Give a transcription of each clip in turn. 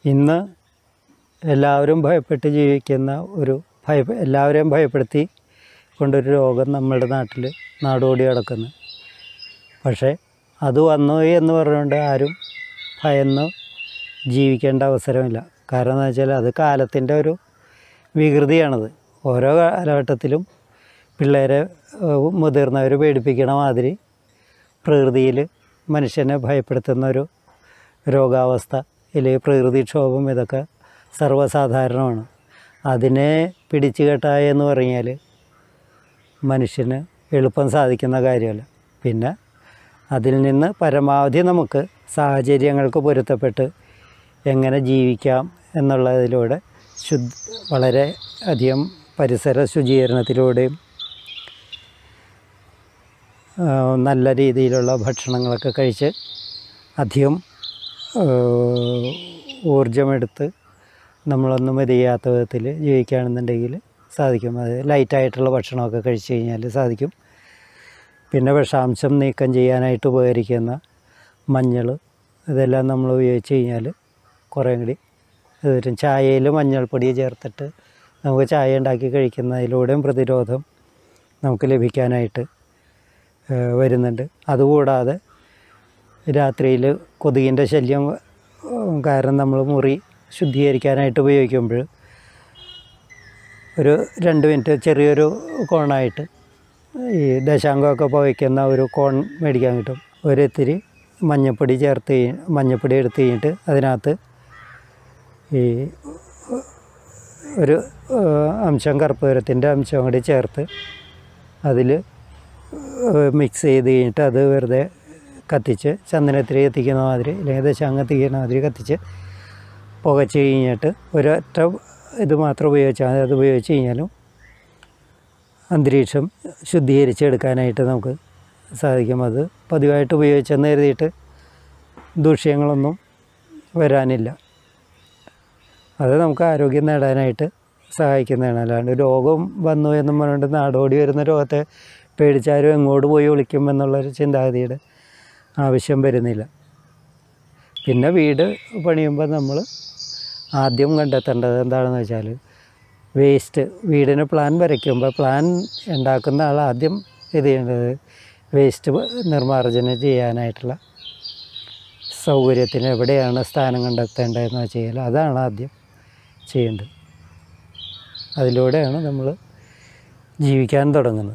ഇന്ന് എല്ലാവരും ഭയപ്പെട്ട് ജീവിക്കുന്ന ഒരു ഭയ എല്ലാവരെയും ഭയപ്പെടുത്തി കൊണ്ടൊരു രോഗം നമ്മുടെ നാട്ടിൽ നാടോടി കിടക്കുന്നു പക്ഷേ അത് വന്നു എന്ന് പറഞ്ഞുകൊണ്ട് ആരും ഭയന്ന് ജീവിക്കേണ്ട അവസരമില്ല കാരണം എന്ന് വെച്ചാൽ അത് കാലത്തിൻ്റെ ഒരു വികൃതിയാണത് ഓരോ കാലഘട്ടത്തിലും പിള്ളേരെ ഏഹ്, മുതിർന്നവർ പേടിപ്പിക്കണ മാതിരി പ്രകൃതിയിൽ മനുഷ്യനെ ഭയപ്പെടുത്തുന്ന ഒരു രോഗാവസ്ഥ അല്ലെങ്കിൽ പ്രകൃതിക്ഷോഭം ഇതൊക്കെ സർവ്വസാധാരണമാണ് അതിനെ പിടിച്ചു കെട്ടായ എന്ന് പറഞ്ഞാൽ മനുഷ്യന് എളുപ്പം സാധിക്കുന്ന കാര്യമല്ല പിന്നെ അതിൽ നിന്ന് പരമാവധി നമുക്ക് സാഹചര്യങ്ങൾക്ക് പൊരുത്തപ്പെട്ട് എങ്ങനെ ജീവിക്കാം എന്നുള്ളതിലൂടെ ശുദ്ധ വളരെ അധികം പരിസര ശുചീകരണത്തിലൂടെയും ആ, നല്ല രീതിയിലുള്ള ഭക്ഷണങ്ങളൊക്കെ കഴിച്ച് അധികം ആ, ഊർജമെടുത്ത് നമ്മളൊന്നും മതിയാത്ത വിധത്തിൽ ജീവിക്കുകയാണെന്നുണ്ടെങ്കിൽ സാധിക്കും അത് ലൈറ്റായിട്ടുള്ള ഭക്ഷണമൊക്കെ കഴിച്ച് കഴിഞ്ഞാൽ സാധിക്കും പിന്നെ വിഷാംശം നീക്കം ചെയ്യാനായിട്ട് ഉപകരിക്കുന്ന മഞ്ഞൾ ഇതെല്ലാം നമ്മൾ ഉപയോഗിച്ച് കഴിഞ്ഞാൽ കുറേ കൂടി ഇത് വരും ചായയിൽ മഞ്ഞൾപ്പൊടി ചേർത്തിട്ട് നമുക്ക് ചായ ഉണ്ടാക്കി കഴിക്കുന്നതിലൂടെയും പ്രതിരോധം നമുക്ക് ലഭിക്കാനായിട്ട് ഏഹ് വരുന്നുണ്ട് അതുകൂടാതെ രാത്രിയിൽ കൊതുകിൻ്റെ ശല്യം ഉം, കാരണം നമ്മൾ മുറി ശുദ്ധീകരിക്കാനായിട്ട് ഉപയോഗിക്കുമ്പോൾ ഒരു രണ്ട് മിനിറ്റ് ചെറിയൊരു കോണായിട്ട് ഈ ദശാംഗമൊക്കെ പുകയ്ക്കുന്ന ഒരു കോൺ മേടിക്കാൻ കിട്ടും ഒരിത്തിരി മഞ്ഞപ്പൊടി ചേർത്ത് കഴി- മഞ്ഞപ്പൊടി എടുത്ത് കഴിഞ്ഞിട്ട് അതിനകത്ത് ഈ ഒരു ഏഹ്, അംശം കർപ്പൂരത്തിൻ്റെ അംശം കൂടി ചേർത്ത് അതിൽ മിക്സ് ചെയ്ത് കഴിഞ്ഞിട്ട് അത് വെറുതെ കത്തിച്ച് ചന്ദനത്തിരി കത്തിക്കുന്ന മാതിരി അല്ലെങ്കിൽ ദശാംഗം കത്തിക്കുന്ന മാതിരി കത്തിച്ച് പുകച്ച് കഴിഞ്ഞിട്ട് ഒരൊറ്റ ഇത് മാത്രം ഉപയോഗിച്ചാൽ മതി അത് ഉപയോഗിച്ച് കഴിഞ്ഞാലും അന്തരീക്ഷം ശുദ്ധീകരിച്ചെടുക്കാനായിട്ട് നമുക്ക് സാധിക്കും അത് പതിവായിട്ട് ഉപയോഗിച്ചെന്ന് കരുതിയിട്ട് ദൂഷ്യങ്ങളൊന്നും വരാനില്ല അത് നമുക്ക് ആരോഗ്യം നേടാനായിട്ട് സഹായിക്കുന്നതാണ് അല്ലാണ്ട് രോഗം വന്നു എന്നും പറഞ്ഞുകൊണ്ട് നാടോടി വരുന്ന രോഗത്തെ പേടിച്ചാരും എങ്ങോട്ട് പോയി ഒളിക്കും എന്നുള്ളൊരു ചിന്താഗതിയുടെ ആവശ്യം വരുന്നില്ല പിന്നെ വീട് പണിയുമ്പോൾ നമ്മൾ ആദ്യം കണ്ടെത്തേണ്ടത് എന്താണെന്ന് വെച്ചാൽ വേസ്റ്റ് വീടിന് പ്ലാൻ വരയ്ക്കുമ്പോൾ പ്ലാൻ ഉണ്ടാക്കുന്ന ആൾ ആദ്യം ഇത് ചെയ്യേണ്ടത് വേസ്റ്റ് നിർമ്മാർജ്ജനം ചെയ്യാനായിട്ടുള്ള സൗകര്യത്തിന് എവിടെയാണ് സ്ഥാനം കണ്ടെത്തേണ്ടതെന്ന് വെച്ച് കഴിഞ്ഞാൽ അതാണ് ആദ്യം ചെയ്യേണ്ടത് അതിലൂടെയാണ് നമ്മൾ ജീവിക്കാൻ തുടങ്ങുന്നത്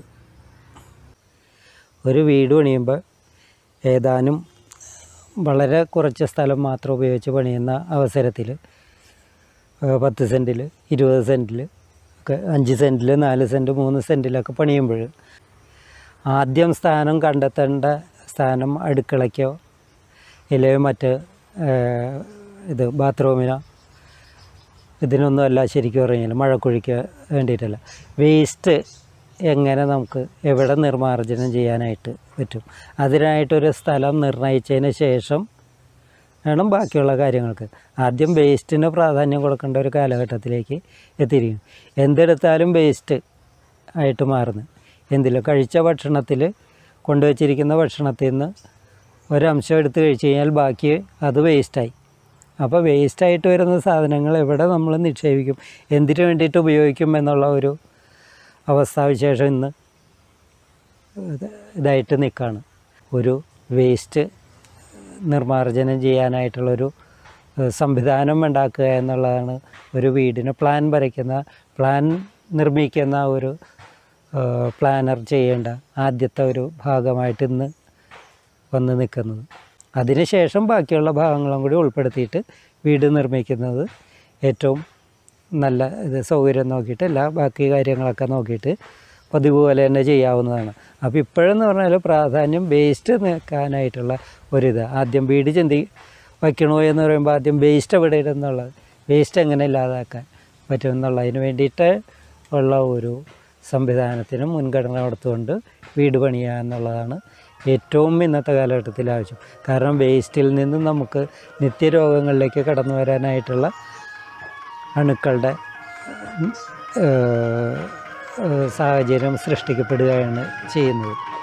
ഒരു വീട് പണിയുമ്പോൾ ഏതാനും വളരെ കുറച്ച് സ്ഥലം മാത്രം ഉപയോഗിച്ച് പണിയുന്ന അവസരത്തിൽ പത്ത് സെൻറ്റിൽ ഇരുപത് സെൻറ്റിൽ ഒക്കെ അഞ്ച് സെൻറ്റിൽ നാല് സെൻറ്റ് മൂന്ന് സെൻറ്റിലൊക്കെ പണിയുമ്പോൾ ആദ്യം സ്ഥാനം കണ്ടെത്തേണ്ട സ്ഥാനം അടുക്കളയ്ക്കോ ഇല്ലെങ്കിൽ മറ്റ് ഏഹ്, ഇത് ബാത്റൂമിനോ ഇതിനൊന്നും അല്ല ശരിക്കും പറഞ്ഞാൽ മഴക്കുഴിക്ക് വേണ്ടിയിട്ടല്ല വേസ്റ്റ് എങ്ങനെ നമുക്ക് എവിടെ നിർമ്മാർജ്ജനം ചെയ്യാനായിട്ട് പറ്റും അതിനായിട്ടൊരു സ്ഥലം നിർണയിച്ചതിന് ശേഷം വേണം ബാക്കിയുള്ള കാര്യങ്ങൾക്ക് ആദ്യം വേസ്റ്റിന് പ്രാധാന്യം കൊടുക്കേണ്ട ഒരു കാലഘട്ടത്തിലേക്ക് എത്തിയിരിക്കും എന്തെടുത്താലും വേസ്റ്റ് ആയിട്ട് മാറുന്നു എന്തിലും കഴിച്ച ഭക്ഷണത്തിൽ കൊണ്ടുവച്ചിരിക്കുന്ന ഭക്ഷണത്തിൽ നിന്ന് ഒരംശം എടുത്ത് കഴിച്ച് കഴിഞ്ഞാൽ ബാക്കി അത് വേസ്റ്റായി അപ്പോൾ വേസ്റ്റായിട്ട് വരുന്ന സാധനങ്ങൾ എവിടെ നമ്മൾ നിക്ഷേപിക്കും എന്തിനു വേണ്ടിയിട്ട് ഉപയോഗിക്കും എന്നുള്ള ഒരു അവസ്ഥാവിശേഷം ഇന്ന് ഇത് ഇതായിട്ട് നിൽക്കുകയാണ് ഒരു വേസ്റ്റ് നിർമ്മാർജ്ജനം ചെയ്യാനായിട്ടുള്ളൊരു ഏഹ്, സംവിധാനം ഉണ്ടാക്കുക എന്നുള്ളതാണ് ഒരു വീടിന് പ്ലാൻ വരയ്ക്കുന്ന പ്ലാൻ നിർമ്മിക്കുന്ന ഒരു ഏഹ്, പ്ലാനർ ചെയ്യേണ്ട ആദ്യത്തെ ഒരു ഭാഗമായിട്ട് ഇന്ന് വന്ന് നിൽക്കുന്നത് അതിനുശേഷം ബാക്കിയുള്ള ഭാഗങ്ങളും കൂടി ഉൾപ്പെടുത്തിയിട്ട് വീട് നിർമ്മിക്കുന്നത് ഏറ്റവും നല്ല ഇത് സൗകര്യം നോക്കിയിട്ട് എല്ലാ ബാക്കി കാര്യങ്ങളൊക്കെ നോക്കിയിട്ട് പതിവ് പോലെ തന്നെ ചെയ്യാവുന്നതാണ് അപ്പോൾ ഇപ്പോഴെന്ന് പറഞ്ഞാൽ പ്രാധാന്യം വേസ്റ്റ് നീക്കാനായിട്ടുള്ള ഒരിത് ആദ്യം വീട് ചിന്തി വയ്ക്കണോ എന്ന് പറയുമ്പോൾ ആദ്യം വേസ്റ്റ് എവിടെ ഇടുന്നുള്ളത് വേസ്റ്റ് എങ്ങനെ ഇല്ലാതാക്കാൻ പറ്റും എന്നുള്ളതിന് വേണ്ടിയിട്ട് ഉള്ള ഒരു സംവിധാനത്തിന് മുൻഗണന കൊടുത്തുകൊണ്ട് വീട് പണിയുക എന്നുള്ളതാണ് ഏറ്റവും ഇന്നത്തെ കാലഘട്ടത്തിൽ ആവശ്യം കാരണം വേസ്റ്റിൽ നിന്ന് നമുക്ക് നിത്യരോഗങ്ങളിലേക്ക് കടന്നു വരാനായിട്ടുള്ള അണുക്കളുടെ ഏഹ്, ഏഹ്, സാഹചര്യം സൃഷ്ടിക്കപ്പെടുകയാണ് ചെയ്യുന്നത്